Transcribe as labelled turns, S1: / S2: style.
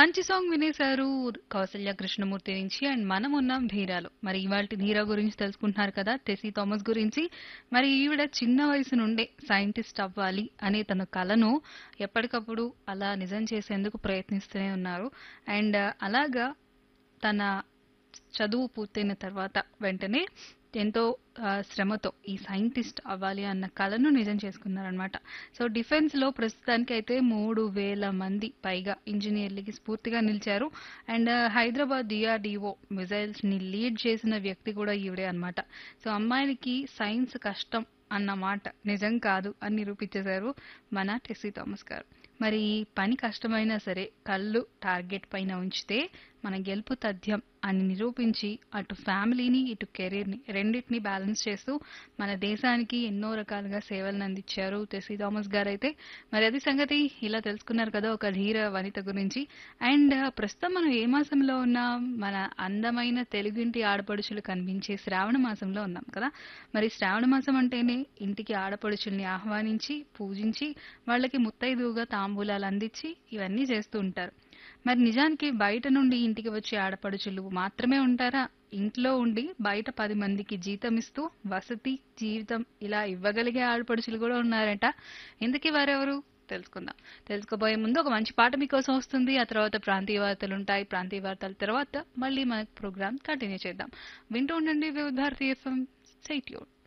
S1: మంచి సాంగ్ వినేశారు కౌసల్య కృష్ణమూర్తి నుంచి అండ్ మనం ఉన్నాం ధీరాలో మరి ఇవాళ ధీరా గురించి తెలుసుకుంటున్నారు కదా టెసీ థామస్ గురించి మరి ఈవిడ చిన్న వయసు నుండే సైంటిస్ట్ అవ్వాలి అనే తన కలను ఎప్పటికప్పుడు అలా నిజం చేసేందుకు ప్రయత్నిస్తూనే ఉన్నారు అండ్ అలాగా తన చదువు పూర్తయిన తర్వాత వెంటనే ఎంతో ఆ, శ్రమతో ఈ సైంటిస్ట్ అవ్వాలి అన్న కలను నిజం చేసుకున్నారనమాట సో డిఫెన్స్ లో ప్రస్తుతానికి అయితే మూడు వేల మంది పైగా ఇంజనీర్లకి స్ఫూర్తిగా నిలిచారు అండ్ హైదరాబాద్ డిఆర్డిఓ మిజైల్స్ ని లీడ్ చేసిన వ్యక్తి కూడా ఈవిడే అన్నమాట సో అమ్మాయిలకి సైన్స్ కష్టం అన్న మాట నిజం కాదు అని నిరూపించేశారు మన టెస్సీ థామస్ గారు మరి ఈ పని కష్టమైనా సరే కళ్ళు టార్గెట్ పైన ఉంచితే మన గెలుపు తథ్యం అని నిరూపించి అటు ఫ్యామిలీని ఇటు కెరీర్ని రెండింటిని బ్యాలెన్స్ చేస్తూ మన దేశానికి ఎన్నో రకాలుగా సేవలను అందించారు టెస్సీ థామస్ గారు అయితే మరి అది సంగతి ఇలా తెలుసుకున్నారు కదా ఒక ధీర వనిత గురించి అండ్ ప్రస్తుతం మనం ఏ మాసంలో ఉన్నాం మన అందమైన తెలుగింటి ఆడపడుచులు కనిపించే శ్రావణ మాసంలో ఉన్నాం కదా మరి శ్రావణ మాసం అంటేనే ఇంటికి ఆడపడుచుల్ని ఆహ్వానించి పూజించి వాళ్ళకి ముత్తైదువుగా తాంబూలాలు అందించి ఇవన్నీ చేస్తూ ఉంటారు మరి నిజానికి బయట నుండి ఇంటికి వచ్చే ఆడపడుచులు మాత్రమే ఉంటారా ఇంట్లో ఉండి బయట పది మందికి జీతం ఇస్తూ వసతి జీవితం ఇలా ఇవ్వగలిగే ఆడపడుచులు కూడా ఉన్నారట ఇందుకీ వారెవరు తెలుసుకుందాం తెలుసుకోబోయే ముందు ఒక మంచి పాట మీకోసం వస్తుంది ఆ తర్వాత ప్రాంతీయ వార్తలు ఉంటాయి ప్రాంతీయ వార్తల తర్వాత మళ్ళీ మన ప్రోగ్రామ్ కంటిన్యూ చేద్దాం వింటూ ఉండండి వివిధార్థి ఎఫ్ఎం సైట్యూడ్